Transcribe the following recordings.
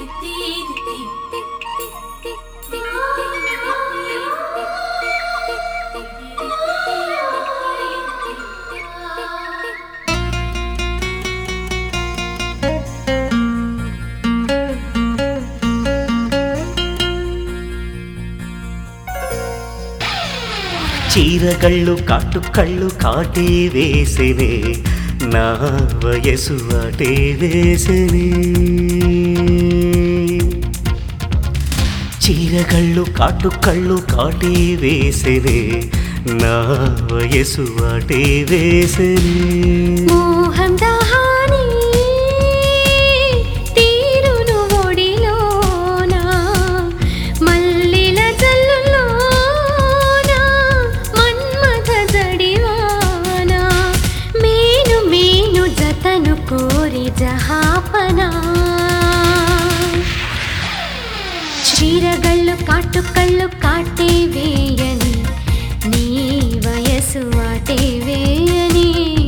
చీరగళ్ళు కాటుకళ్ళు కాటే వేసినే నా వయసు అటే వేసినే చీరగళ్ళు కాటుకళ్ళు కాటే వేసినే నా వయసు అటే వేసినే మోహం దాహాని తీరును ఒడిలోన మల్లెల జల్లులోన మన్మథ జడివాన మేను మేను జతను కోరి జహాపనా చీరగళ్ళు కాటుకళ్ళు కాటే వేయని నీ వయసు వాటే వేయని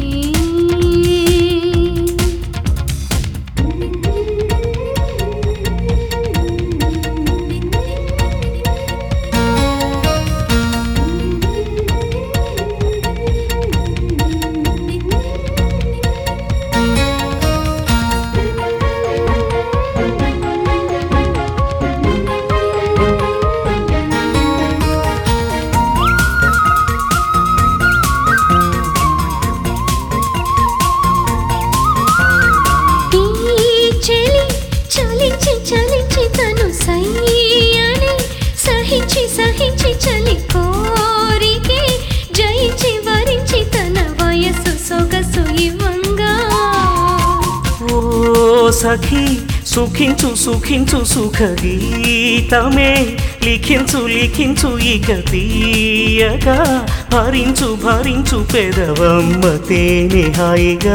ఈ చెలి చలించి చలించి తను సయ్యని సహించి సహించి చలి కోరికే జయించి వరించి తన వయసు సొగసు ఇవ్వంగా ఓ సఖీ సుఖించు సుఖించు సుఖ గీతమే లిఖించు లిఖించు ఇక తీయగా భరించు భరించు పెదవమ్మ తేనె హాయిగా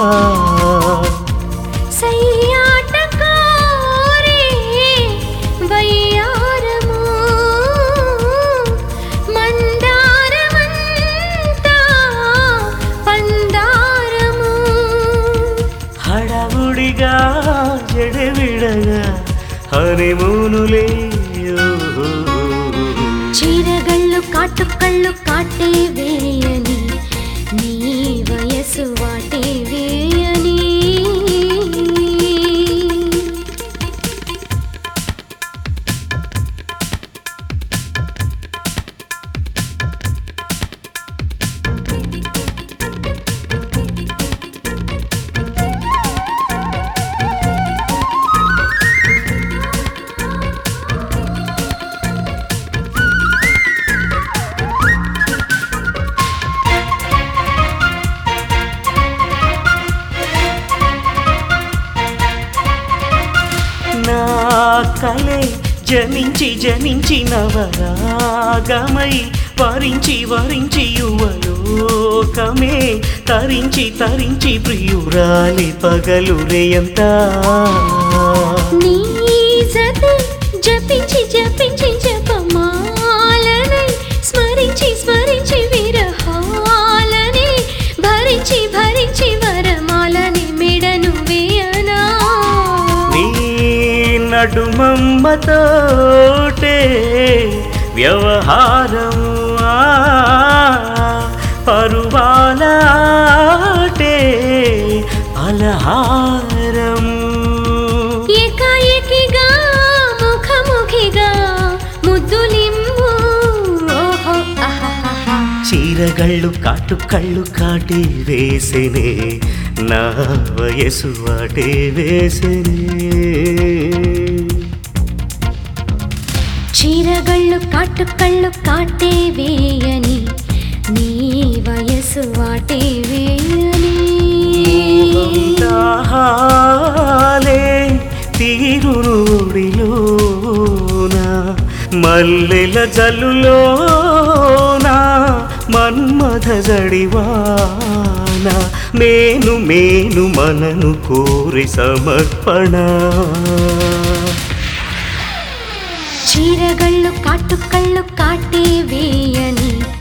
సయ్యాట కోరే వయ్యారము మందారమంతా పందారము హడవుడిగా జడవిడగా హరిమూనులే చీరగళ్ళు కాటుకళ్ళు కాటే వేయని నీ వయసు వాటే వేయని నా కలే జనించి జనించి నవరాగమై వరించి వరించి యువలోకమే తరించి తరించి ప్రియురాలి పగలు రేయంతా నీ జతి జపించి జపించి జపమాలనై స్మరించి స్మరించి విరహాలని భరించి భరించి వరమాలని మెడను వేయనా నీ నడుమమ్మతోటే వ్యవహారం ఆ, పరువాలాటే అలహారం ఏకాఏకిగా ముఖముఖిగా ముద్దులిమ్ము ఓహో అహహహ. చీరగళ్ళు కాటుకళ్ళు కాటి వేసినే నా వయసు వాటే వేసినే చీరగళ్ళు కాటుకళ్ళు కాటే వేయని నీ వయసు వాటే వేయని దాహాలే తీరునుడిలోన మల్లెల జల్లులోన మన్మథ జడివాన మేను మేను మనను కోరి సమర్పణ చీరగళ్ళు కాటుకళ్ళు కాటే వేయని